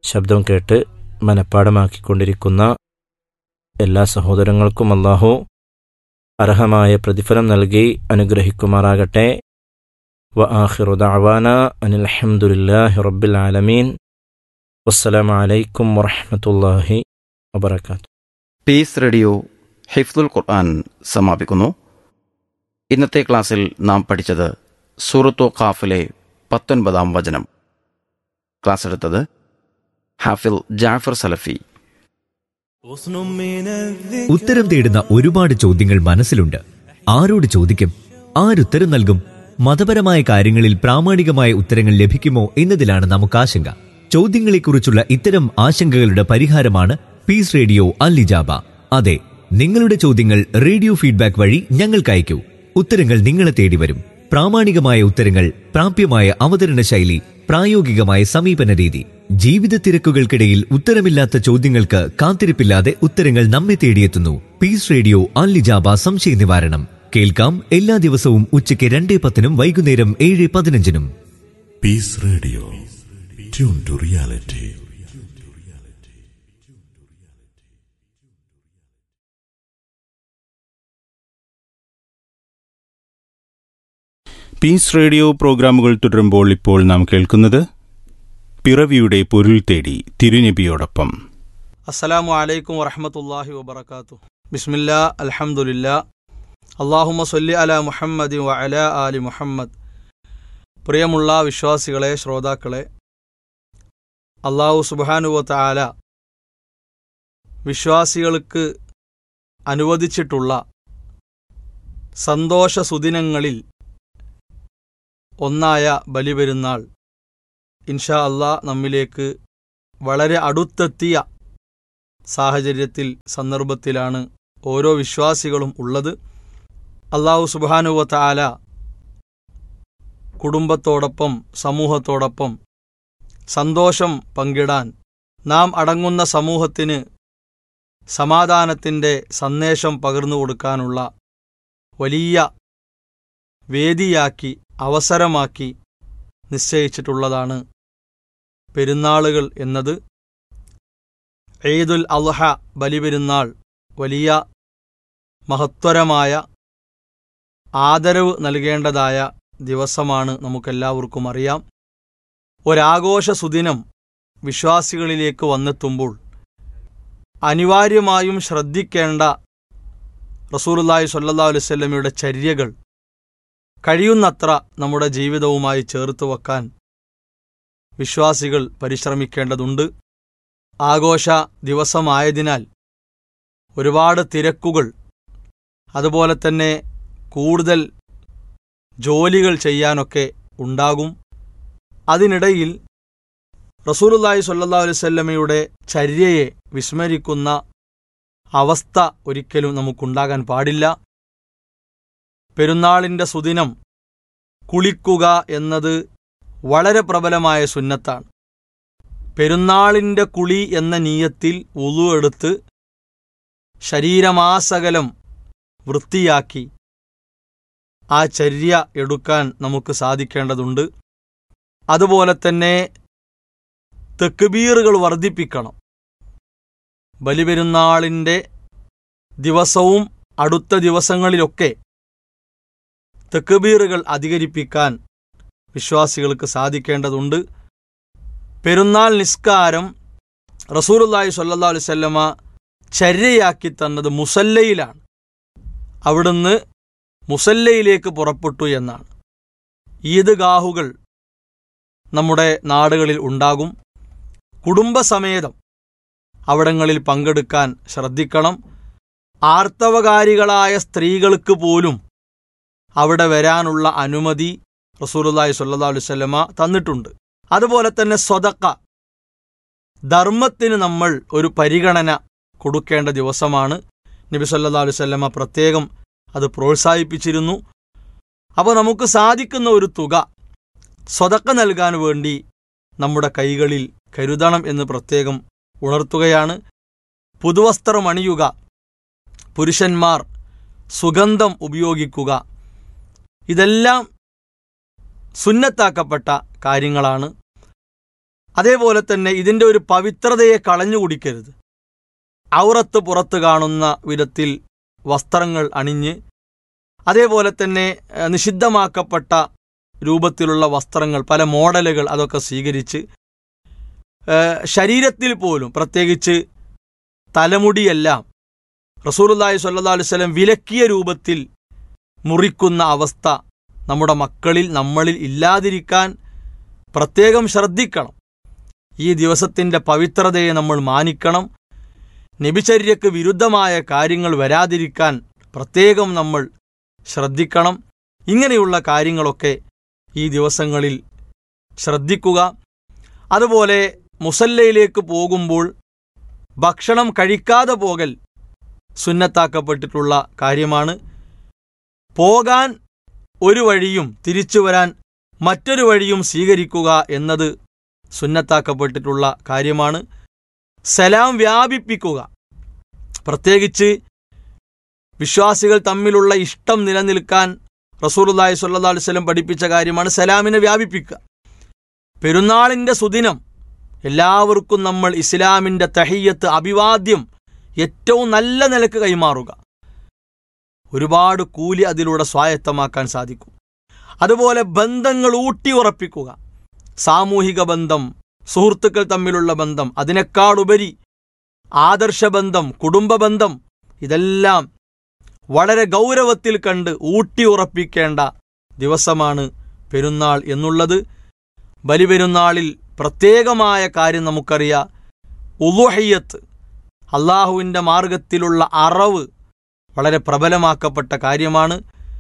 ശബ്ദം കേട്ട് മനഃപ്പാടമാക്കിക്കൊണ്ടിരിക്കുന്ന എല്ലാ സഹോദരങ്ങൾക്കും അള്ളാഹു അർഹമായ പ്രതിഫലം നൽകി അനുഗ്രഹിക്കുമാറാകട്ടെ വ ആഖിറു ദഅവാന അനിൽ ഹംദുലില്ലാഹി റബ്ബിൽ ആലമീൻ വസ്സലാമു അലൈക്കും വറഹ്മത്തുള്ളാഹി വബറകാതുഹു പീസ് റേഡിയോ ഹിഫ്ദുൽ ഖുർആൻ സമാപിക്കുന്നു ഇന്നത്തെ ക്ലാസ്സിൽ നാം പഠിച്ചത് സൂറത്തു ഖാഫിലെ പത്തൊൻപതാം വചനം ക്ലാസ് എടുത്തത് ഹാഫിൽ ജാഫർ സലഫി ഉത്തരം തേടുന്ന ഒരുപാട് ചോദ്യങ്ങൾ മനസ്സിലുണ്ട് ആരോട് ചോദിക്കും ആരുത്തരം നൽകും മതപരമായ കാര്യങ്ങളിൽ പ്രാമാണികമായ ഉത്തരങ്ങൾ ലഭിക്കുമോ എന്നതിലാണ് നമുക്ക് ആശങ്ക ചോദ്യങ്ങളെക്കുറിച്ചുള്ള ഇത്തരം ആശങ്കകളുടെ പരിഹാരമാണ് പീസ് റേഡിയോ അല്ലിജാബ അതെ നിങ്ങളുടെ ചോദ്യങ്ങൾ റേഡിയോ ഫീഡ്ബാക്ക് വഴി ഞങ്ങൾക്ക് അയക്കൂ ഉത്തരങ്ങൾ നിങ്ങളെ തേടി വരും പ്രാമാണികമായ ഉത്തരങ്ങൾ പ്രാപ്യമായ അവതരണ ശൈലി പ്രായോഗികമായ സമീപന രീതി ജീവിത തിരക്കുകൾക്കിടയിൽ ഉത്തരമില്ലാത്ത ചോദ്യങ്ങൾക്ക് കാത്തിരിപ്പില്ലാതെ ഉത്തരങ്ങൾ നമ്മെ തേടിയെത്തുന്നു പീസ് റേഡിയോ അല്ലിജാബ സംശയ നിവാരണം കേൾക്കാം എല്ലാ ദിവസവും ഉച്ചയ്ക്ക് രണ്ടേ പത്തിനും വൈകുന്നേരം ഏഴ് പതിനഞ്ചിനും Peace Radio. Tune to reality. Peace radio പ്രോഗ്രാമുകൾ തുടരുമ്പോൾ ഇപ്പോൾ നാം കേൾക്കുന്നത് പിറവിയുടെ പൊരുൾ തേടി തിരുനബിയോടൊപ്പം അസ്സലാമു അലൈക്കും വറഹമത്തല്ലാഹി വബർക്കാത്തു ബിസ്മില്ലാ അൽഹംദുലില്ലാ അള്ളാഹുമ്മ സൊല്ലി അല മുഹമ്മദ് വ അല ആലി മുഹമ്മദ് പ്രിയമുള്ള വിശ്വാസികളെ ശ്രോതാക്കളെ അള്ളാഹു സുബാനുവത്ത ആല വിശ്വാസികൾക്ക് അനുവദിച്ചിട്ടുള്ള സന്തോഷ സുദിനങ്ങളിൽ ഒന്നായ ബലിപെരുന്നാൾ ഇൻഷാ അള്ളാ നമ്മിലേക്ക് വളരെ അടുത്തെത്തിയ സാഹചര്യത്തിൽ സന്ദർഭത്തിലാണ് ഓരോ വിശ്വാസികളും ഉള്ളത് അള്ളാഹു സുബാനുവത്ത ആല കുടുംബത്തോടൊപ്പം സമൂഹത്തോടൊപ്പം സന്തോഷം പങ്കിടാൻ നാം അടങ്ങുന്ന സമൂഹത്തിന് സമാധാനത്തിൻ്റെ സന്ദേശം പകർന്നു കൊടുക്കാനുള്ള വലിയ വേദിയാക്കി അവസരമാക്കി നിശ്ചയിച്ചിട്ടുള്ളതാണ് പെരുന്നാളുകൾ എന്നത് ഈദുൽ അൽഹ ബലിപെരുന്നാൾ വലിയ മഹത്വരമായ ആദരവ് നൽകേണ്ടതായ ദിവസമാണ് നമുക്കെല്ലാവർക്കും അറിയാം ഒരാഘോഷ സുദിനം വിശ്വാസികളിലേക്ക് വന്നെത്തുമ്പോൾ അനിവാര്യമായും ശ്രദ്ധിക്കേണ്ട റസൂലുല്ലാഹി സ്വല്ലല്ലാഹു അലൈഹി വസല്ലമയുടെ ചര്യകൾ കഴിയുന്നത്ര നമ്മുടെ ജീവിതവുമായി ചേർത്ത് വെക്കാൻ വിശ്വാസികൾ പരിശ്രമിക്കേണ്ടതുണ്ട് ആഘോഷ ദിവസമായതിനാൽ ഒരുപാട് തിരക്കുകൾ അതുപോലെ തന്നെ കൂടുതൽ ജോലികൾ ചെയ്യാനൊക്കെ ഉണ്ടാകും അതിനിടയിൽ റസൂലുല്ലാഹി സ്വല്ലല്ലാഹു അലൈഹി വസല്ലമയുടെ ചര്യയെ വിസ്മരിക്കുന്ന അവസ്ഥ ഒരിക്കലും നമുക്കുണ്ടാകാൻ പാടില്ല പെരുന്നാളിൻ്റെ സുദിനം കുളിക്കുക എന്നത് വളരെ പ്രബലമായ സുന്നത്താണ് പെരുന്നാളിൻ്റെ കുളി എന്ന നീയത്തിൽ ഉളു എടുത്ത് ശരീരമാസകലം വൃത്തിയാക്കി ആ ചര്യ എടുക്കാൻ നമുക്ക് സാധിക്കേണ്ടതുണ്ട് അതുപോലെ തന്നെ തെക്കുബീറുകൾ വർദ്ധിപ്പിക്കണം ബലിപെരുന്നാളിൻ്റെ ദിവസവും അടുത്ത ദിവസങ്ങളിലൊക്കെ തെക്കുബീറുകൾ അധികരിപ്പിക്കാൻ വിശ്വാസികൾക്ക് സാധിക്കേണ്ടതുണ്ട് പെരുന്നാൾ നിസ്കാരം റസൂലുല്ലാഹി സ്വല്ലല്ലാഹു അലൈഹി വസല്ലമ ചര്യയാക്കി തന്നത് മുസല്ലയിലാണ് അവിടുന്ന് മുസല്ലയിലേക്ക് പുറപ്പെട്ടു എന്നാണ് ഈദ്ഗാഹുകൾ നമ്മുടെ നാടുകളിൽ ഉണ്ടാകും കുടുംബസമേതം അവിടങ്ങളിൽ പങ്കെടുക്കാൻ ശ്രദ്ധിക്കണം ആർത്തവകാരികളായ സ്ത്രീകൾക്ക് പോലും അവിടെ വരാനുള്ള അനുമതി റസൂലുല്ലാഹി സ്വല്ലല്ലാഹു അലൈഹി വസല്ലമ തന്നിട്ടുണ്ട് അതുപോലെ തന്നെ സ്വതക്ക ധർമ്മത്തിന് നമ്മൾ ഒരു പരിഗണന കൊടുക്കേണ്ട ദിവസമാണ് നബി സല്ലല്ലാഹു അലൈഹി വസല്ലമ പ്രത്യേകം അത് പ്രോത്സാഹിപ്പിച്ചിരുന്നു അപ്പോൾ നമുക്ക് സാധിക്കുന്ന ഒരു തുക സ്വതക്ക നൽകാൻ വേണ്ടി നമ്മുടെ കൈകളിൽ കരുതണം എന്ന് പ്രത്യേകം ഉണർത്തുകയാണ് പുതുവസ്ത്രം അണിയുക പുരുഷന്മാർ സുഗന്ധം ഉപയോഗിക്കുക ഇതെല്ലാം സുന്നത്താക്കപ്പെട്ട കാര്യങ്ങളാണ് അതേപോലെ തന്നെ ഇതിൻ്റെ ഒരു പവിത്രതയെ കളഞ്ഞു കുടിക്കരുത് ഔറത്ത് പുറത്ത് കാണുന്ന വിധത്തിൽ വസ്ത്രങ്ങൾ അണിഞ്ഞ് അതേപോലെ തന്നെ ഏഹ്, നിഷിദ്ധമാക്കപ്പെട്ട രൂപത്തിലുള്ള വസ്ത്രങ്ങൾ പല മോഡലുകൾ അതൊക്കെ സ്വീകരിച്ച് ഏഹ്, ശരീരത്തിൽ പോലും പ്രത്യേകിച്ച് തലമുടിയെല്ലാം റസൂലുള്ളാഹി സ്വല്ലല്ലാഹു അലൈഹി വസല്ലം വിലക്കിയ രൂപത്തിൽ മുറിക്കുന്ന അവസ്ഥ നമ്മുടെ മക്കളിൽ നമ്മളിൽ ഇല്ലാതിരിക്കാൻ പ്രത്യേകം ശ്രദ്ധിക്കണം ഈ ദിവസത്തിൻ്റെ പവിത്രതയെ നമ്മൾ മാനിക്കണം നബിചര്യക്ക് വിരുദ്ധമായ കാര്യങ്ങൾ വരാതിരിക്കാൻ പ്രത്യേകം നമ്മൾ ശ്രദ്ധിക്കണം ഇങ്ങനെയുള്ള കാര്യങ്ങളൊക്കെ ഈ ദിവസങ്ങളിൽ ശ്രദ്ധിക്കുക അതുപോലെ മുസല്ലയിലേക്ക് പോകുമ്പോൾ ഭക്ഷണം കഴിക്കാതെ പോകൽ സുന്നത്താക്കപ്പെട്ടിട്ടുള്ള കാര്യമാണ് പോകാൻ ഒരു വഴിയും തിരിച്ചു വരാൻ മറ്റൊരു വഴിയും സ്വീകരിക്കുക എന്നത് സുന്നത്താക്കപ്പെട്ടിട്ടുള്ള കാര്യമാണ് സലാം വ്യാപിപ്പിക്കുക പ്രത്യേകിച്ച് വിശ്വാസികൾ തമ്മിലുള്ള ഇഷ്ടം നിലനിൽക്കാൻ റസൂലുള്ളാഹി സ്വല്ലല്ലാഹു അലൈഹി വസല്ലം പഠിപ്പിച്ച കാര്യമാണ് സലാമിനെ വ്യാപിപ്പിക്കുക പെരുന്നാളിൻ്റെ സുദിനം എല്ലാവർക്കും നമ്മൾ ഇസ്ലാമിൻ്റെ തഹിയ്യത്ത് അഭിവാദ്യം ഏറ്റവും നല്ല നിലക്ക് കൈമാറുക ഒരുപാട് കൂലി അതിലൂടെ സ്വായത്തമാക്കാൻ സാധിക്കും അതുപോലെ ബന്ധങ്ങൾ ഊട്ടി ഉറപ്പിക്കുക സാമൂഹിക ബന്ധം സുഹൃത്തുക്കൾ തമ്മിലുള്ള ബന്ധം അതിനേക്കാളുപരി ആദർശബന്ധം കുടുംബ ബന്ധം ഇതെല്ലാം വളരെ ഗൗരവത്തിൽ കണ്ട് ഊട്ടി ഉറപ്പിക്കേണ്ട ദിവസമാണ് പെരുന്നാൾ എന്നുള്ളത് ബലിപെരുന്നാളിൽ പ്രത്യേകമായ കാര്യം നമുക്കറിയാം ഉലുഹയ്യത്ത് അള്ളാഹുവിൻ്റെ മാർഗത്തിലുള്ള അറവ് വളരെ പ്രബലമാക്കപ്പെട്ട കാര്യമാണ്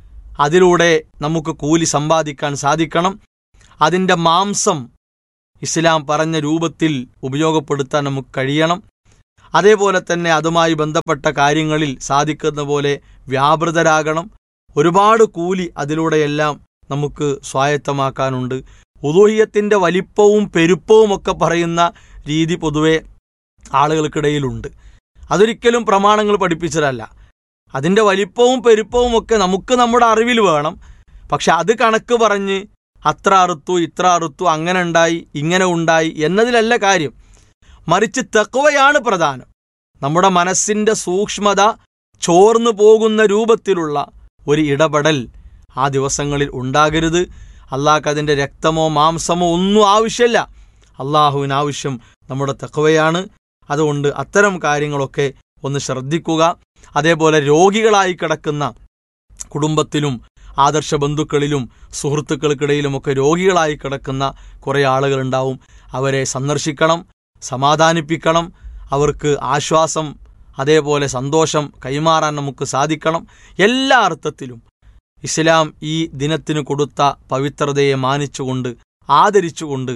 അതിലൂടെ നമുക്ക് കൂലി സമ്പാദിക്കാൻ സാധിക്കണം അതിൻ്റെ മാംസം ഇസ്ലാം പറഞ്ഞ രൂപത്തിൽ ഉപയോഗപ്പെടുത്താൻ നമുക്ക് കഴിയണം അതേപോലെ തന്നെ അതുമായി ബന്ധപ്പെട്ട കാര്യങ്ങളിൽ സാധിക്കുന്ന പോലെ വ്യാപൃതരാകണം ഒരുപാട് കൂലി അതിലൂടെയെല്ലാം നമുക്ക് സ്വായത്തമാക്കാനുണ്ട് ഉദൂഹിയത്തിൻ്റെ വലിപ്പവും പെരുപ്പവും ഒക്കെ പറയുന്ന രീതി പൊതുവെ ആളുകൾക്കിടയിലുണ്ട് അതൊരിക്കലും പ്രമാണങ്ങൾ പഠിപ്പിച്ചതല്ല അതിൻ്റെ വലിപ്പവും പെരുപ്പവും ഒക്കെ നമുക്ക് നമ്മുടെ അറിവിൽ വേണം പക്ഷെ അത് കണക്ക് പറഞ്ഞ് അത്ര അറുത്തു ഇത്ര അറുത്തു അങ്ങനെ ഉണ്ടായി ഇങ്ങനെ ഉണ്ടായി എന്നതിലല്ല കാര്യം മറിച്ച് തെക്കുവയാണ് പ്രധാനം നമ്മുടെ മനസ്സിൻ്റെ സൂക്ഷ്മത ചോർന്നു പോകുന്ന രൂപത്തിലുള്ള ഒരു ഇടപെടൽ ആ ദിവസങ്ങളിൽ ഉണ്ടാകരുത് അള്ളാഹ്ക്ക് അതിൻ്റെ രക്തമോ മാംസമോ ഒന്നും ആവശ്യമില്ല അള്ളാഹുവിന് ആവശ്യം നമ്മുടെ തെക്കുവയാണ് അതുകൊണ്ട് അത്തരം കാര്യങ്ങളൊക്കെ ഒന്ന് ശ്രദ്ധിക്കുക അതേപോലെ രോഗികളായി കിടക്കുന്ന കുടുംബത്തിലും ആദർശ ബന്ധുക്കളിലും സുഹൃത്തുക്കൾക്കിടയിലുമൊക്കെ രോഗികളായി കിടക്കുന്ന കുറേ ആളുകളുണ്ടാവും അവരെ സന്ദർശിക്കണം സമാധാനിപ്പിക്കണം അവർക്ക് ആശ്വാസം അതേപോലെ സന്തോഷം കൈമാറാൻ നമുക്ക് സാധിക്കണം എല്ലാ അർത്ഥത്തിലും ഇസ്ലാം ഈ ദിനത്തിന് കൊടുത്ത പവിത്രതയെ മാനിച്ചുകൊണ്ട് ആദരിച്ചുകൊണ്ട്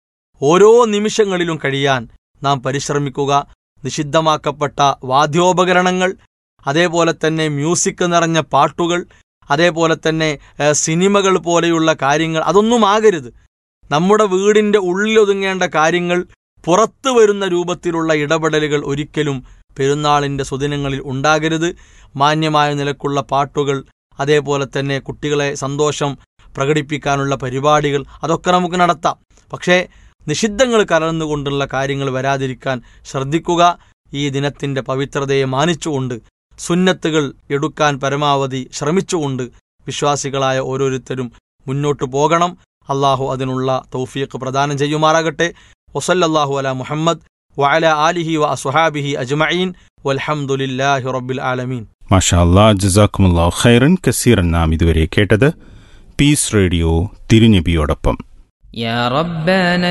ഓരോ നിമിഷങ്ങളിലും കഴിയാൻ നാം പരിശ്രമിക്കുക നിഷിദ്ധമാക്കപ്പെട്ട വാദ്യോപകരണങ്ങൾ അതേപോലെ തന്നെ മ്യൂസിക് നിറഞ്ഞ പാട്ടുകൾ അതേപോലെ തന്നെ ഏഹ്, സിനിമകൾ പോലെയുള്ള കാര്യങ്ങൾ അതൊന്നും ആകരുത് നമ്മുടെ വീടിൻ്റെ ഉള്ളിലൊതുങ്ങേണ്ട കാര്യങ്ങൾ പുറത്തു വരുന്ന രൂപത്തിലുള്ള ഇടപെടലുകൾ ഒരിക്കലും പെരുന്നാളിൻ്റെ സുദിനങ്ങളിൽ ഉണ്ടാകരുത് മാന്യമായ നിലക്കുള്ള പാട്ടുകൾ അതേപോലെ തന്നെ കുട്ടികളെ സന്തോഷം പ്രകടിപ്പിക്കാനുള്ള പരിപാടികൾ അതൊക്കെ നമുക്ക് നടത്താം പക്ഷേ നിഷിദ്ധങ്ങൾ കലർന്നുകൊണ്ടുള്ള കാര്യങ്ങൾ വരാതിരിക്കാൻ ശ്രദ്ധിക്കുക ഈ ദിനത്തിൻ്റെ പവിത്രതയെ മാനിച്ചുകൊണ്ട് സുന്നത്തുകൾ എടുക്കാൻ പരമാവധി ശ്രമിച്ചുകൊണ്ട് വിശ്വാസികളായ ഓരോരുത്തരും മുന്നോട്ടു പോകണം അള്ളാഹു അതിനുള്ള തൗഫീഖ് പ്രദാനം ചെയ്യുമാറാകട്ടെ വസല്ലല്ലാഹു അല മുഹമ്മദ് വഅല ആലിഹി വ അസ്ഹാബിഹി അജ്മഈൻ വൽഹംദുലില്ലാഹി റബ്ബിൽ ആലമീൻ മാഷാ അല്ലാ ജസാക്കുമുല്ലാ ഖൈറൻ കസീറൻ നാം ഇതുവരെ കേട്ടത് പീസ് റേഡിയോ തിരുനബിയോടൊപ്പം يا ربنا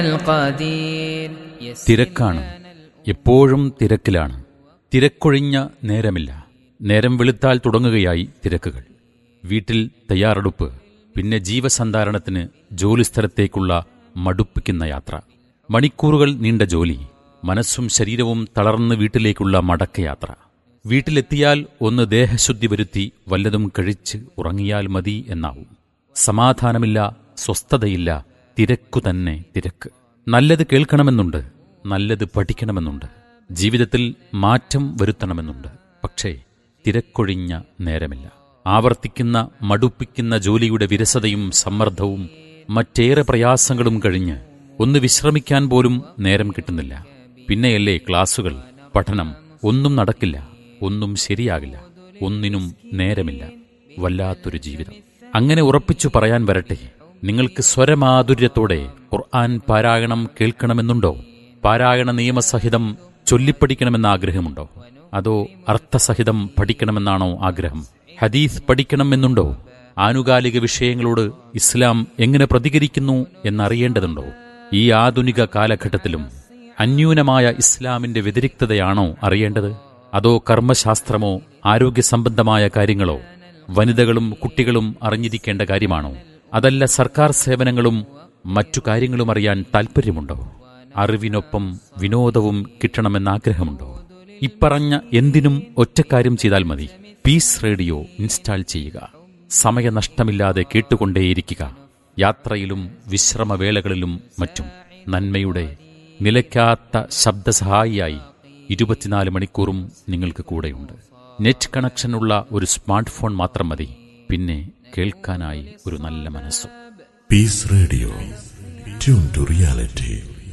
القدير തിരക്കാണ് എപ്പോഴും തിരക്കിലാണ് തിരക്കൊഴിഞ്ഞ നേരമില്ല നേരം വെളുത്താൽ തുടങ്ങുകയായി തിരക്കുകൾ വീട്ടിൽ തയ്യാറെടുപ്പ് പിന്നെ ജീവസന്ധാരണത്തിന് ജോലിസ്ഥലത്തേക്കുള്ള മടുപ്പിക്കുന്ന യാത്ര മണിക്കൂറുകൾ നീണ്ട ജോലി മനസ്സും ശരീരവും തളർന്ന് വീട്ടിലേക്കുള്ള മടക്കയാത്ര വീട്ടിലെത്തിയാൽ ഒന്ന് ദേഹശുദ്ധി വരുത്തി വല്ലതും കഴിച്ച് ഉറങ്ങിയാൽ മതി എന്നാവും സമാധാനമില്ല സ്വസ്ഥതയില്ല തിരക്കു തന്നെ തിരക്ക് നല്ലത് കേൾക്കണമെന്നുണ്ട് നല്ലത് പഠിക്കണമെന്നുണ്ട് ജീവിതത്തിൽ മാറ്റം വരുത്തണമെന്നുണ്ട് പക്ഷേ തിരക്കൊഴിഞ്ഞ നേരമില്ല ആവർത്തിക്കുന്ന മടുപ്പിക്കുന്ന ജോലിയുടെ വിരസതയും സമ്മർദ്ദവും മറ്റേറെ പ്രയാസങ്ങളും കഴിഞ്ഞ് ഒന്ന് വിശ്രമിക്കാൻ പോലും നേരം കിട്ടുന്നില്ല പിന്നെയല്ലേ ക്ലാസുകൾ പഠനം ഒന്നും നടക്കില്ല ഒന്നും ശരിയാകില്ല ഒന്നിനും നേരമില്ല വല്ലാത്തൊരു ജീവിതം അങ്ങനെ ഉറപ്പിച്ചു പറയാൻ വരട്ടെ നിങ്ങൾക്ക് സ്വരമാധുര്യത്തോടെ ഖുർആൻ പാരായണം കേൾക്കണമെന്നുണ്ടോ പാരായണ നിയമസഹിതം ചൊല്ലിപ്പഠിക്കണമെന്ന ആഗ്രഹമുണ്ടോ അതോ അർത്ഥസഹിതം പഠിക്കണമെന്നാണോ ആഗ്രഹം ഹദീസ് പഠിക്കണമെന്നുണ്ടോ ആനുകാലിക വിഷയങ്ങളോട് ഇസ്ലാം എങ്ങനെ പ്രതികരിക്കുന്നു എന്നറിയേണ്ടതുണ്ടോ ഈ ആധുനിക കാലഘട്ടത്തിലും അന്യൂനമായ ഇസ്ലാമിന്റെ വ്യതിരിക്തതയാണോ അറിയേണ്ടത് അതോ കർമ്മശാസ്ത്രമോ ആരോഗ്യ സംബന്ധമായ കാര്യങ്ങളോ വനിതകളും കുട്ടികളും അറിഞ്ഞിരിക്കേണ്ട കാര്യമാണോ അതല്ല സർക്കാർ സേവനങ്ങളും മറ്റു കാര്യങ്ങളും അറിയാൻ താൽപ്പര്യമുണ്ടോ അറിവിനൊപ്പം വിനോദവും കിട്ടണമെന്ന ആഗ്രഹമുണ്ടോ ഇപ്പറഞ്ഞ എന്തിനും ഒറ്റക്കാര്യം ചെയ്താൽ മതി പീസ് റേഡിയോ ഇൻസ്റ്റാൾ ചെയ്യുക സമയനഷ്ടമില്ലാതെ കേട്ടുകൊണ്ടേയിരിക്കുക യാത്രയിലും വിശ്രമവേളകളിലും മറ്റും നന്മയുടെ നിലയ്ക്കാത്ത ശബ്ദസഹായിയായി ഇരുപത്തിനാല് മണിക്കൂറും നിങ്ങൾക്ക് കൂടെയുണ്ട് നെറ്റ് കണക്ഷനുള്ള ഒരു സ്മാർട്ട് ഫോൺ മാത്രം മതി പിന്നെ കേൾക്കാനായി ഒരു നല്ല മനസ്സും Peace Radio. Tune to reality.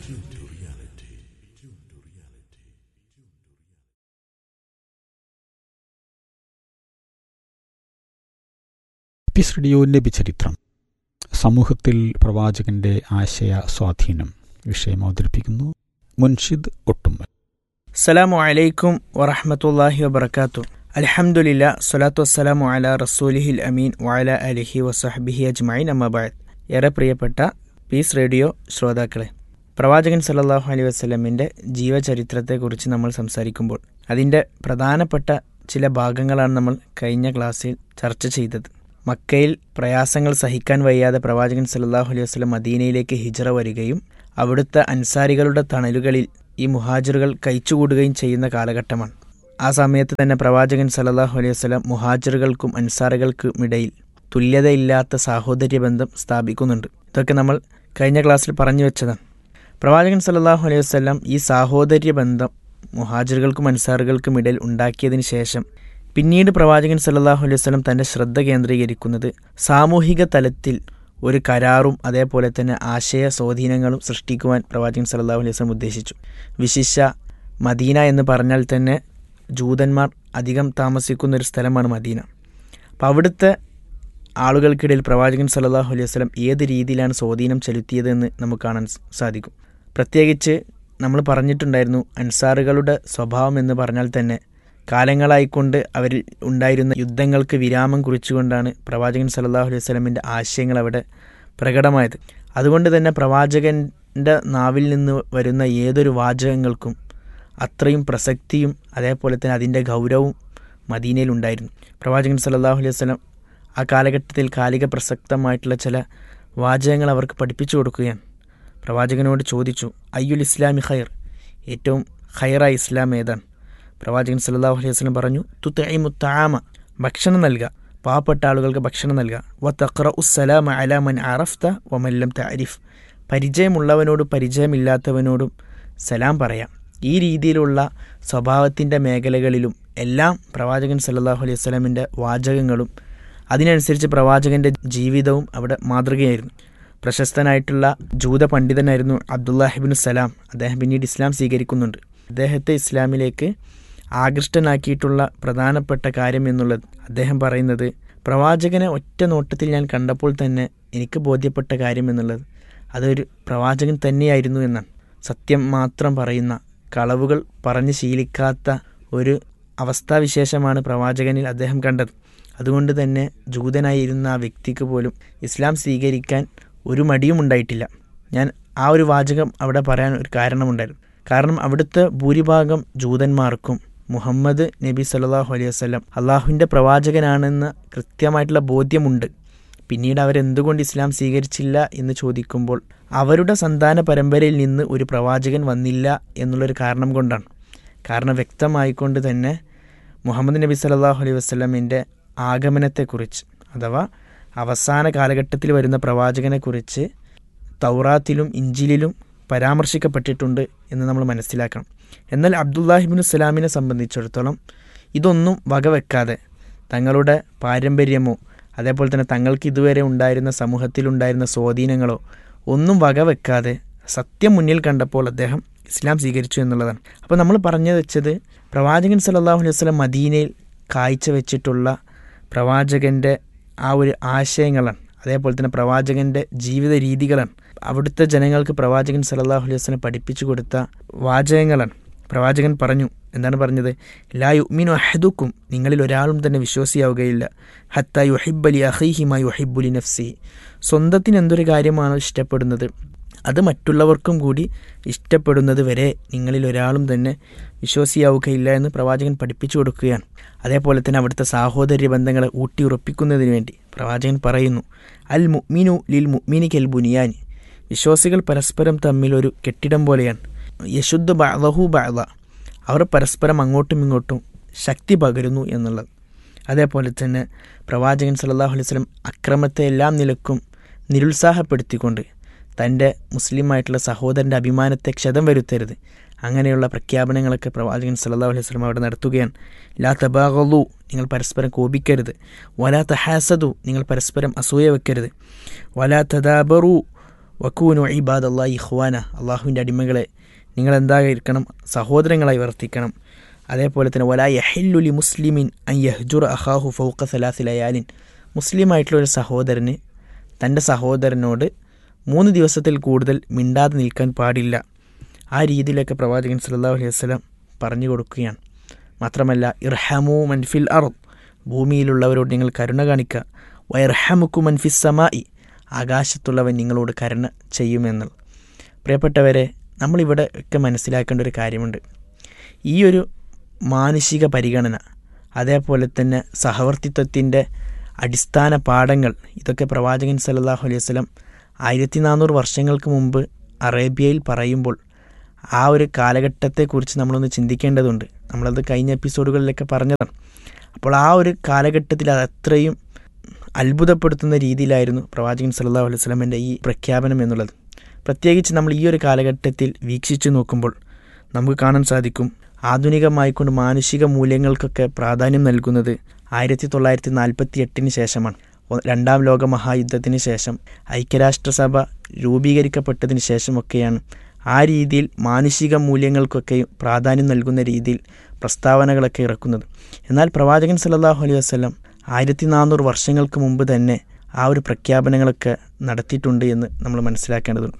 Peace റേഡിയോന്റെ ചരിത്രം സമൂഹത്തിൽ പ്രവാചകന്റെ ആശയ സ്വാധീനം വിഷയം അവതരിപ്പിക്കുന്നു മുൻഷിദ് ഒട്ടുമ്മൽ അസ്സലാമു അലൈക്കും വറഹമത്തല്ലാഹി വബർക്കാത്തു അൽഹംദുലില്ല സ്വലാത്തു വസ്സലാമു അല റസൂലിഹിൽ അമീൻ വഅല അലിഹി വസഹബിഹി അജ്മൈൻ അമ്മബാദ് ഏറെ പ്രിയപ്പെട്ട പീസ് റേഡിയോ ശ്രോതാക്കളെ പ്രവാചകൻ സല്ലല്ലാഹു അലൈഹി വസ്ലമിൻ്റെ ജീവചരിത്രത്തെക്കുറിച്ച് നമ്മൾ സംസാരിക്കുമ്പോൾ അതിൻ്റെ പ്രധാനപ്പെട്ട ചില ഭാഗങ്ങളാണ് നമ്മൾ കഴിഞ്ഞ ക്ലാസ്സിൽ ചർച്ച ചെയ്തത് മക്കയിൽ പ്രയാസങ്ങൾ സഹിക്കാൻ വയ്യാതെ പ്രവാചകൻ സല്ലല്ലാഹു അലൈഹി വസ്ലം മദീനയിലേക്ക് ഹിജറ വരികയും അവിടുത്തെ അൻസാരികളുടെ തണലുകളിൽ ഈ മുഹാജിറുകൾ കഴിച്ചുകൂടുകയും ചെയ്യുന്ന കാലഘട്ടമാണ് ആ സമയത്ത് തന്നെ പ്രവാചകൻ സല്ലല്ലാഹു അലൈഹി വസ്ലം മുഹാജിറുകൾക്കും അൻസാറുകൾക്കും ഇടയിൽ തുല്യതയില്ലാത്ത സാഹോദര്യ ബന്ധം സ്ഥാപിക്കുന്നുണ്ട് ഇതൊക്കെ നമ്മൾ കഴിഞ്ഞ ക്ലാസ്സിൽ പറഞ്ഞു വെച്ചതാണ് പ്രവാചകൻ സല്ലല്ലാഹു അലൈഹി വസ്ലം ഈ സാഹോദര്യ ബന്ധം മുഹാജിറുകൾക്കും അൻസാറുകൾക്കും ഇടയിൽ ഉണ്ടാക്കിയതിന് ശേഷം പിന്നീട് പ്രവാചകൻ സല്ലല്ലാഹു അലൈഹി വസ്ലം തൻ്റെ ശ്രദ്ധ കേന്ദ്രീകരിക്കുന്നത് സാമൂഹിക തലത്തിൽ ഒരു കരാറും അതേപോലെ തന്നെ ആശയ സ്വാധീനങ്ങളും സൃഷ്ടിക്കുവാൻ പ്രവാചകൻ സല്ലല്ലാഹു അലൈഹി വസല്ലം ഉദ്ദേശിച്ചു വിശിഷ്യ മദീന എന്ന് പറഞ്ഞാൽ തന്നെ ജൂതന്മാർ അധികം താമസിക്കുന്ന ഒരു സ്ഥലമാണ് മദീന അപ്പോൾ അവിടുത്തെ ആളുകൾക്കിടയിൽ പ്രവാചകൻ സല്ലല്ലാഹു അലൈഹി വസല്ലം ഏത് രീതിയിലാണ് സ്വാധീനം ചെലുത്തിയതെന്ന് നമുക്ക് കാണാൻ സാധിക്കും പ്രത്യേകിച്ച് നമ്മൾ പറഞ്ഞിട്ടുണ്ടായിരുന്നു അൻസാറുകളുടെ സ്വഭാവം എന്ന് പറഞ്ഞാൽ തന്നെ കാലങ്ങളായിക്കൊണ്ട് അവരിൽ ഉണ്ടായിരുന്ന യുദ്ധങ്ങൾക്ക് വിരാമം കുറിച്ചുകൊണ്ടാണ് പ്രവാചകൻ സല്ലല്ലാഹു അലൈഹി വസല്ലമിൻ്റെ ആശയങ്ങൾ അവിടെ പ്രകടമായത് അതുകൊണ്ട് തന്നെ പ്രവാചകൻ്റെ നാവിൽ നിന്ന് വരുന്ന ഏതൊരു വാചകങ്ങൾക്കും അത്രയും പ്രസക്തിയും അതേപോലെ തന്നെ അതിൻ്റെ ഗൗരവവും മദീനയിൽ ഉണ്ടായിരുന്നു പ്രവാചകൻ സല്ലല്ലാഹു അലൈഹി വസല്ലം ആ കാലഘട്ടത്തിൽ കാലിക പ്രസക്തമായിട്ടുള്ള ചില വാചകങ്ങൾ അവർക്ക് പഠിപ്പിച്ചു കൊടുക്കുകയാണ് പ്രവാചകനോട് ചോദിച്ചു അയ്യുൽ ഇസ്ലാമി ഖൈർ ഏറ്റവും ഖൈറായ ഇസ്ലാം ഏതാണ് പ്രവാചകൻ സല്ലല്ലാഹു അലൈഹി വസല്ലം പറഞ്ഞു തുത്തൈമു താമ ഭക്ഷണം നൽകുക പാവപ്പെട്ട ആളുകൾക്ക് ഭക്ഷണം നൽകുക വ തഖ്റ ഉസ്സലാമ അല മൻ അറഫ്ത വമല്ലം താരിഫ് പരിചയമുള്ളവനോടും പരിചയമില്ലാത്തവനോടും സലാം പറയാം ഈ രീതിയിലുള്ള സ്വഭാവത്തിൻ്റെ മേഖലകളിലും എല്ലാം പ്രവാചകൻ സല്ലല്ലാഹു അലൈഹി വസല്ലമിൻ്റെ വാചകങ്ങളും അതിനനുസരിച്ച് പ്രവാചകൻ്റെ ജീവിതവും അവിടെ മാതൃകയായിരുന്നു പ്രശസ്തനായിട്ടുള്ള ജൂത പണ്ഡിതനായിരുന്നു അബ്ദുല്ലാഹിബിൻ സലാം അദ്ദേഹം പിന്നീട് ഇസ്ലാം സ്വീകരിക്കുന്നുണ്ട് അദ്ദേഹത്തെ ഇസ്ലാമിലേക്ക് ആകൃഷ്ടനാക്കിയിട്ടുള്ള പ്രധാനപ്പെട്ട കാര്യം എന്നുള്ളത് അദ്ദേഹം പറയുന്നത് പ്രവാചകനെ ഒറ്റ നോട്ടത്തിൽ ഞാൻ കണ്ടപ്പോൾ തന്നെ എനിക്ക് ബോധ്യപ്പെട്ട കാര്യം എന്നുള്ളത് അതൊരു പ്രവാചകൻ തന്നെയായിരുന്നു എന്നാണ് സത്യം മാത്രം പറയുന്ന കളവുകൾ പറഞ്ഞ് ശീലിക്കാത്ത ഒരു അവസ്ഥാവിശേഷമാണ് പ്രവാചകനിൽ അദ്ദേഹം കണ്ടത് അതുകൊണ്ട് തന്നെ ജൂതനായിരുന്ന ആ വ്യക്തിക്ക് പോലും ഇസ്ലാം സ്വീകരിക്കാൻ ഒരു മടിയും ഉണ്ടായിട്ടില്ല ഞാൻ ആ ഒരു വാചകം അവിടെ പറയാൻ ഒരു കാരണമുണ്ടായിരുന്നു കാരണം അവിടുത്തെ ഭൂരിഭാഗം ജൂതന്മാർക്കും മുഹമ്മദ് നബി സല്ലാഹു അലൈഹി വസ്ലം അള്ളാഹുവിൻ്റെ പ്രവാചകനാണെന്ന് കൃത്യമായിട്ടുള്ള ബോധ്യമുണ്ട് പിന്നീട് അവരെന്തുകൊണ്ട് ഇസ്ലാം സ്വീകരിച്ചില്ല എന്ന് ചോദിക്കുമ്പോൾ അവരുടെ സന്താന പരമ്പരയിൽ നിന്ന് ഒരു പ്രവാചകൻ വന്നില്ല എന്നുള്ളൊരു കാരണം കൊണ്ടാണ് കാരണം വ്യക്തമായിക്കൊണ്ട് തന്നെ മുഹമ്മദ് നബി സല്ലാഹു അലൈഹി വസ്ലമിൻ്റെ ആഗമനത്തെക്കുറിച്ച് അഥവാ അവസാന കാലഘട്ടത്തിൽ വരുന്ന പ്രവാചകനെക്കുറിച്ച് തൗറാത്തിലും ഇഞ്ചിലിലും പരാമർശിക്കപ്പെട്ടിട്ടുണ്ട് എന്ന് നമ്മൾ മനസ്സിലാക്കണം എന്നാൽ അബ്ദുല്ലാഹിബിൻ സലാമിനെ സംബന്ധിച്ചിടത്തോളം ഇതൊന്നും വകവെക്കാതെ തങ്ങളുടെ പാരമ്പര്യമോ അതേപോലെ തന്നെ തങ്ങൾക്ക് ഇതുവരെ ഉണ്ടായിരുന്ന സമൂഹത്തിലുണ്ടായിരുന്ന സ്വാധീനങ്ങളോ ഒന്നും വകവെക്കാതെ സത്യം മുന്നിൽ കണ്ടപ്പോൾ അദ്ദേഹം ഇസ്ലാം സ്വീകരിച്ചു എന്നുള്ളതാണ് അപ്പോൾ നമ്മൾ പറഞ്ഞു വെച്ചത് പ്രവാചകൻ സല്ലല്ലാഹു അലൈഹി വസല്ലം മദീനയിൽ കാഴ്ചവെച്ചിട്ടുള്ള പ്രവാചകൻ്റെ ആ ഒരു ആശയങ്ങളാണ് അതേപോലെ തന്നെ പ്രവാചകൻ്റെ ജീവിത രീതികളാണ് അവിടുത്തെ ജനങ്ങൾക്ക് പ്രവാചകൻ സല്ലല്ലാഹു അലൈഹി വസല്ലം പഠിപ്പിച്ചു കൊടുത്ത വാചകങ്ങളാണ് പ്രവാചകൻ പറഞ്ഞു എന്താണ് പറഞ്ഞത് ലാ യുമിനു അഹദുക്കും നിങ്ങളിൽ ഒരാളും തന്നെ വിശ്വാസിയാവുകയില്ല ഹത്ത യുഹിബ്ബലി അഹൈഹിമ യുഹിബ്ബുലി നഫ്സി സ്വന്തത്തിന് എന്തൊരു കാര്യമാണോ ഇഷ്ടപ്പെടുന്നത് അത് മറ്റുള്ളവർക്കും കൂടി ഇഷ്ടപ്പെടുന്നത് വരെ നിങ്ങളിൽ ഒരാളും തന്നെ വിശ്വാസിയാവുകയില്ല എന്ന് പ്രവാചകൻ പഠിപ്പിച്ചു കൊടുക്കുകയാണ് അതേപോലെ തന്നെ അവിടുത്തെ സാഹോദര്യ ബന്ധങ്ങളെ ഊട്ടിയുറപ്പിക്കുന്നതിന് വേണ്ടി പ്രവാചകൻ പറയുന്നു അൽ മുഅ്മിനു ലിൽ മുഅ്മിനി കെൽ ബുനിയാനി വിശ്വാസികൾ പരസ്പരം തമ്മിൽ ഒരു കെട്ടിടം പോലെയാണ് യശുദ്ധ ബഅദഹു ബഅദ അവർ പരസ്പരം അങ്ങോട്ടും ഇങ്ങോട്ടും ശക്തി പകരുന്നു എന്നുള്ളത് അതേപോലെ തന്നെ പ്രവാചകൻ സല്ലല്ലാഹു അലൈഹി വസല്ലം അക്രമത്തെ എല്ലാം നിലക്കും നിരുത്സാഹപ്പെടുത്തിക്കൊണ്ട് തൻ്റെ മുസ്ലിമായിട്ടുള്ള സഹോദരൻ്റെ അഭിമാനത്തെ ക്ഷതം വരുത്തരുത് അങ്ങനെയുള്ള പ്രഖ്യാപനങ്ങളൊക്കെ പ്രവാചകൻ സല്ലല്ലാഹു അലൈഹി വസല്ലം അവിടെ നടത്തുകയാണ് ലാ തബാഗലു നിങ്ങൾ പരസ്പരം കോപിക്കരുത് വലാ തഹാസദു നിങ്ങൾ പരസ്പരം അസൂയ വെക്കരുത് വലാ തദാബറു വക്കൂനു ഇബാദ് അള്ളാഹി ഇഖ്വാന അള്ളാഹുവിൻ്റെ അടിമകളെ നിങ്ങൾ എന്തായിരിക്കണം സഹോദരങ്ങളായി വർത്തിക്കണം അതേപോലെ തന്നെ വലാ യഹില്ലുലി മുസ്ലിമിൻ അൻ യഹ്ജുർ അഹാഹു ഫൗക്ക സലാസി ലയാലിൻ മുസ്ലിമായിട്ടുള്ള ഒരു സഹോദരന് തൻ്റെ സഹോദരനോട് മൂന്ന് ദിവസത്തിൽ കൂടുതൽ മിണ്ടാതെ നിൽക്കാൻ പാടില്ല ആ രീതിയിലൊക്കെ പ്രവാചകൻ സല്ലല്ലാഹു അലൈഹി വസല്ലം പറഞ്ഞു കൊടുക്കുകയാണ് മാത്രമല്ല ഇർഹമു മൻഫിൽ അർ ഭൂമിയിലുള്ളവരോട് നിങ്ങൾ കരുണ കാണിക്കുക വയർഹമുക്കു മൻഫിസ് സമായി ആകാശത്തുള്ളവൻ നിങ്ങളോട് കരുണ ചെയ്യുമെന്നുള്ളത് പ്രിയപ്പെട്ടവരെ നമ്മളിവിടെ ഒക്കെ മനസ്സിലാക്കേണ്ട ഒരു കാര്യമുണ്ട് ഈ ഒരു മാനുഷിക പരിഗണന അതേപോലെ തന്നെ സഹവർത്തിത്വത്തിൻ്റെ അടിസ്ഥാന പാഠങ്ങൾ ഇതൊക്കെ പ്രവാചകൻ സല്ലല്ലാഹു അലൈഹി വസല്ലം ആയിരത്തി നാനൂറ് വർഷങ്ങൾക്ക് മുമ്പ് അറേബ്യയിൽ പറയുമ്പോൾ ആ ഒരു കാലഘട്ടത്തെക്കുറിച്ച് നമ്മളൊന്ന് ചിന്തിക്കേണ്ടതുണ്ട് നമ്മളത് കഴിഞ്ഞ എപ്പിസോഡുകളിലൊക്കെ പറഞ്ഞതാണ് അപ്പോൾ ആ ഒരു കാലഘട്ടത്തിൽ അത് അത്രയും അത്ഭുതപ്പെടുത്തുന്ന രീതിയിലായിരുന്നു പ്രവാചകൻ സല്ലല്ലാഹു അലൈഹി വസല്ലമൻ്റെ ഈ പ്രഖ്യാപനം എന്നുള്ളത് പ്രത്യേകിച്ച് നമ്മൾ ഈ ഒരു കാലഘട്ടത്തിൽ വീക്ഷിച്ചു നോക്കുമ്പോൾ നമുക്ക് കാണാൻ സാധിക്കും ആധുനികമായിക്കൊണ്ട് മാനുഷിക മൂല്യങ്ങൾക്കൊക്കെ പ്രാധാന്യം നൽകുന്നത് ആയിരത്തി തൊള്ളായിരത്തി നാൽപ്പത്തി എട്ടിന് ശേഷമാണ് രണ്ടാം ലോക മഹായുദ്ധത്തിന് ശേഷം ഐക്യരാഷ്ട്രസഭ രൂപീകരിക്കപ്പെട്ടതിന് ശേഷമൊക്കെയാണ് ആ രീതിയിൽ മാനുഷിക മൂല്യങ്ങൾക്കൊക്കെ പ്രാധാന്യം നൽകുന്ന രീതിയിൽ പ്രസ്താവനകളൊക്കെ ഇറക്കുന്നത് എന്നാൽ പ്രവാചകൻ സല്ലല്ലാഹു അലൈഹി വസല്ലം ആയിരത്തി നാനൂറ് വർഷങ്ങൾക്ക് മുമ്പ് തന്നെ ആ ഒരു പ്രഖ്യാപനങ്ങളൊക്കെ നടത്തിയിട്ടുണ്ട് എന്ന് നമ്മൾ മനസ്സിലാക്കേണ്ടതുണ്ട്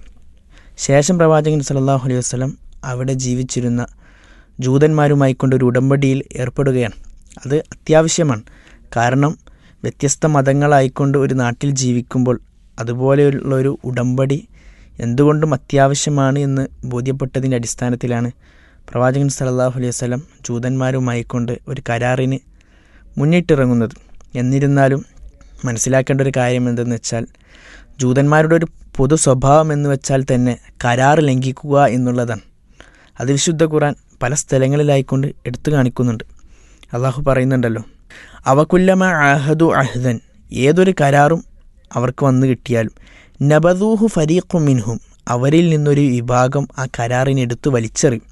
ശേഷം പ്രവാചകൻ സല്ലല്ലാഹു അലൈഹി വസല്ലം അവിടെ ജീവിച്ചിരുന്ന ജൂതന്മാരുമായി കൊണ്ടൊരു ഉടമ്പടിയിൽ ഏർപ്പെടുകയാണ് അത് അത്യാവശ്യമാണ് കാരണം വ്യത്യസ്ത മതങ്ങളായിക്കൊണ്ട് ഒരു നാട്ടിൽ ജീവിക്കുമ്പോൾ അതുപോലെയുള്ള ഒരു ഉടമ്പടി എന്തുകൊണ്ടും അത്യാവശ്യമാണ് എന്ന് ബോധ്യപ്പെട്ടതിൻ്റെ അടിസ്ഥാനത്തിലാണ് പ്രവാചകൻ സല്ലല്ലാഹു അലൈഹി വസല്ലം ജൂതന്മാരുമായിക്കൊണ്ട് ഒരു കരാറിന് മുന്നിട്ടിറങ്ങുന്നത് എന്നിരുന്നാലും മനസ്സിലാക്കേണ്ട ഒരു കാര്യം എന്തെന്ന് വെച്ചാൽ ജൂതന്മാരുടെ ഒരു പൊതു സ്വഭാവം എന്ന് വെച്ചാൽ തന്നെ കരാർ ലംഘിക്കുക എന്നുള്ളതാണ് അത് വിശുദ്ധ ഖുറാൻ പല സ്ഥലങ്ങളിലായിക്കൊണ്ട് എടുത്തു കാണിക്കുന്നുണ്ട് അള്ളാഹു പറയുന്നുണ്ടല്ലോ അവക്കുല്ലമ അഹദു അഹ്ദൻ ഏതൊരു കരാറും അവർക്ക് വന്നു കിട്ടിയാലും നബദൂഹു ഫരീഖു മിൻഹും അവരിൽ നിന്നൊരു വിഭാഗം ആ കരാറിനെ എടുത്തു വലിച്ചെറിയും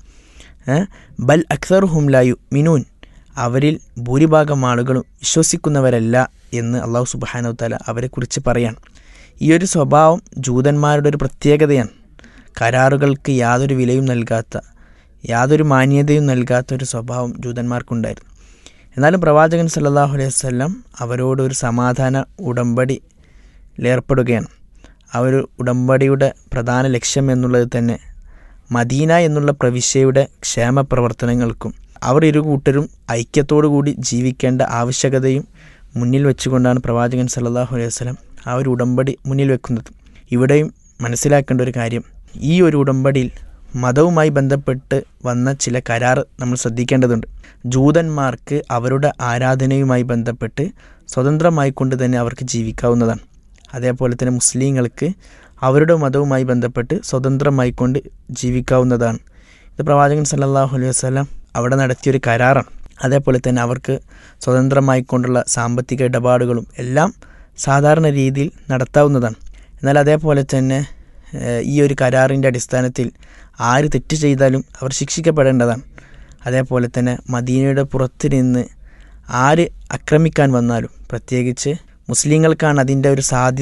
ബൽ അക്സർ ഹും ലായു മിനൂൻ അവരിൽ ഭൂരിഭാഗം ആളുകളും വിശ്വസിക്കുന്നവരല്ല എന്ന് അള്ളാഹു സുബാനു താല അവരെക്കുറിച്ച് പറയാണ് ഈ ഒരു സ്വഭാവം ജൂതന്മാരുടെ ഒരു പ്രത്യേകതയാണ് കരാറുകൾക്ക് യാതൊരു വിലയും നൽകാത്ത യാതൊരു മാന്യതയും നൽകാത്ത ഒരു സ്വഭാവം ജൂതന്മാർക്കുണ്ടായിരുന്നു എന്നാലും പ്രവാചകൻ സല്ലല്ലാഹു അലൈഹി വസല്ലം അവരോട് ഒരു സമാധാന ഉടമ്പടി ഏർപ്പെടുകയാണ് ആ ഒരു ഉടമ്പടിയുടെ പ്രധാന ലക്ഷ്യം എന്നുള്ളത് തന്നെ മദീന എന്നുള്ള പ്രവിശ്യയുടെ ക്ഷേമ പ്രവർത്തനങ്ങൾക്കും അവർ ഇരു കൂട്ടരും ഐക്യത്തോടു കൂടി ജീവിക്കേണ്ട ആവശ്യകതയും മുന്നിൽ വെച്ചുകൊണ്ടാണ് പ്രവാചകൻ സല്ലല്ലാഹു അലൈഹി വസല്ലം ആ ഒരു ഉടമ്പടി മുന്നിൽ വെക്കുന്നത് ഇവിടെയും മനസ്സിലാക്കേണ്ട ഒരു കാര്യം ഈ ഒരു ഉടമ്പടിയിൽ മതവുമായി ബന്ധപ്പെട്ട് വന്ന ചില കരാർ നമ്മൾ ശ്രദ്ധിക്കേണ്ടതുണ്ട് ജൂതന്മാർക്ക് അവരുടെ ആരാധനയുമായി ബന്ധപ്പെട്ട് സ്വതന്ത്രമായി കൊണ്ട് തന്നെ അവർക്ക് ജീവിക്കാവുന്നതാണ് അതേപോലെ തന്നെ മുസ്ലിങ്ങൾക്ക് അവരുടെ മതവുമായി ബന്ധപ്പെട്ട് സ്വതന്ത്രമായി കൊണ്ട് ജീവിക്കാവുന്നതാണ് ഇത് പ്രവാചകൻ സല്ലല്ലാഹു അലൈഹി വസല്ലം അവിടെ നടത്തിയൊരു കരാറാണ് അതേപോലെ തന്നെ അവർക്ക് സ്വതന്ത്രമായി കൊണ്ടുള്ള സാമ്പത്തിക ഇടപാടുകളും എല്ലാം സാധാരണ രീതിയിൽ നടത്താവുന്നതാണ് എന്നാൽ അതേപോലെ തന്നെ ഈ ഒരു കരാറിൻ്റെ അടിസ്ഥാനത്തിൽ ആര് തെറ്റ് ചെയ്താലും അവർ ശിക്ഷിക്കപ്പെടേണ്ടതാണ് അതേപോലെ തന്നെ മദീനയുടെ പുറത്ത് നിന്ന് ആര് ആക്രമിക്കാൻ വന്നാലും പ്രത്യേകിച്ച് മുസ്ലിങ്ങൾക്കാണ് അതിൻ്റെ ഒരു സാധ്യത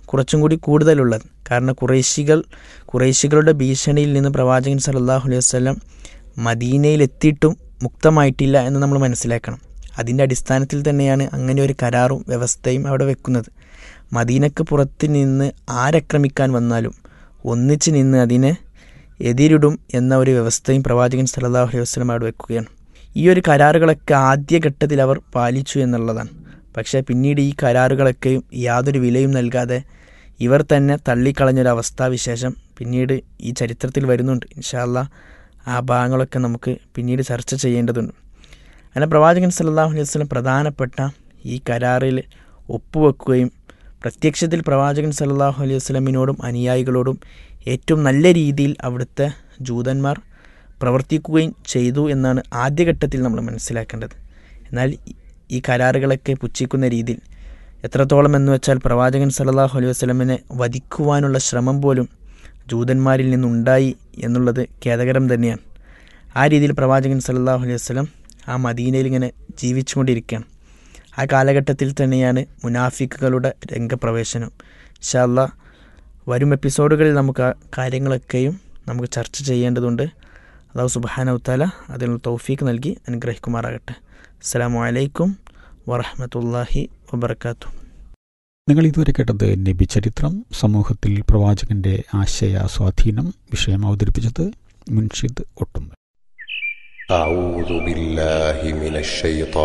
കുറച്ചും കൂടി കൂടുതലുള്ളത് കാരണം കുറേശികൾ കുറേശികളുടെ ഭീഷണിയിൽ നിന്ന് പ്രവാചകൻ സല്ലല്ലാഹു അലൈഹി വസല്ലം മദീനയിലെത്തിയിട്ടും മുക്തമായിട്ടില്ല എന്ന് നമ്മൾ മനസ്സിലാക്കണം അതിൻ്റെ അടിസ്ഥാനത്തിൽ തന്നെയാണ് അങ്ങനെ ഒരു കരാറും വ്യവസ്ഥയും അവിടെ വെക്കുന്നത് മദീനക്ക് പുറത്ത് നിന്ന് ആരക്രമിക്കാൻ വന്നാലും ഒന്നിച്ച് നിന്ന് അതിനെ എതിരിടും എന്ന ഒരു വ്യവസ്ഥയും പ്രവാചകൻ സല്ലല്ലാഹു അലൈഹി വസല്ലം അവിടെ വെക്കുകയാണ് ഈ ഒരു കരാറുകളൊക്കെ ആദ്യഘട്ടത്തിൽ അവർ പാലിച്ചു എന്നുള്ളതാണ് പക്ഷേ പിന്നീട് ഈ കരാറുകളൊക്കെയും യാതൊരു വിലയും നൽകാതെ ഇവർ തന്നെ തള്ളിക്കളഞ്ഞൊരവസ്ഥാവിശേഷം പിന്നീട് ഈ ചരിത്രത്തിൽ വരുന്നുണ്ട് ഇൻഷാല്ല ആ ഭാഗങ്ങളൊക്കെ നമുക്ക് പിന്നീട് ചർച്ച ചെയ്യേണ്ടതുണ്ട് അങ്ങനെ പ്രവാചകൻ സല്ലല്ലാഹു അലൈഹി വസല്ലം പ്രധാനപ്പെട്ട ഈ കരാറിൽ ഒപ്പുവെക്കുകയും പ്രത്യക്ഷത്തിൽ പ്രവാചകൻ സല്ലല്ലാഹു അലൈഹി വസല്ലമിനോടും അനുയായികളോടും ഏറ്റവും നല്ല രീതിയിൽ അവിടുത്തെ ജൂതന്മാർ പ്രവർത്തിക്കുകയും ചെയ്തു എന്നാണ് ആദ്യഘട്ടത്തിൽ നമ്മൾ മനസ്സിലാക്കേണ്ടത് എന്നാൽ ഈ കരാറുകളൊക്കെ പുച്ഛിക്കുന്ന രീതിയിൽ എത്രത്തോളം എന്ന് വെച്ചാൽ പ്രവാചകൻ സല്ലല്ലാഹു അലൈഹി വസല്ലമിനെ വധിക്കുവാനുള്ള ശ്രമം പോലും ജൂതന്മാരിൽ നിന്നുണ്ടായി എന്നുള്ളത് ഖേദകരം തന്നെയാണ് ആ രീതിയിൽ പ്രവാചകൻ സല്ലല്ലാഹു അലൈഹി വസല്ലം ആ മദീനയിൽ ഇങ്ങനെ ജീവിച്ചുകൊണ്ടിരിക്കുകയാണ് ആ കാലഘട്ടത്തിൽ തന്നെയാണ് മുനാഫിക്കുകളുടെ രംഗപ്രവേശനം ഇൻഷാല്ല വരും എപ്പിസോഡുകളിൽ നമുക്ക് ആ കാര്യങ്ങളൊക്കെയും നമുക്ക് ചർച്ച ചെയ്യേണ്ടതുണ്ട് അള്ളാഹു സുബാനവുത്താല അതിനുള്ള തൗഫീക്ക് നൽകി അനുഗ്രഹിക്കുമാറാകട്ടെ അസ്സലാമു അലൈക്കും വറഹമത്തല്ലാഹി വബർക്കാത്തു നിങ്ങൾ ഇതുവരെ കേട്ടത് നബി ചരിത്രം സമൂഹത്തിൽ പ്രവാചകന്റെ ആശയ സ്വാധീനം വിഷയം അവതരിപ്പിച്ചത് മുൻഷിദ് ഒട്ടും أعوذ بالله من الشيطان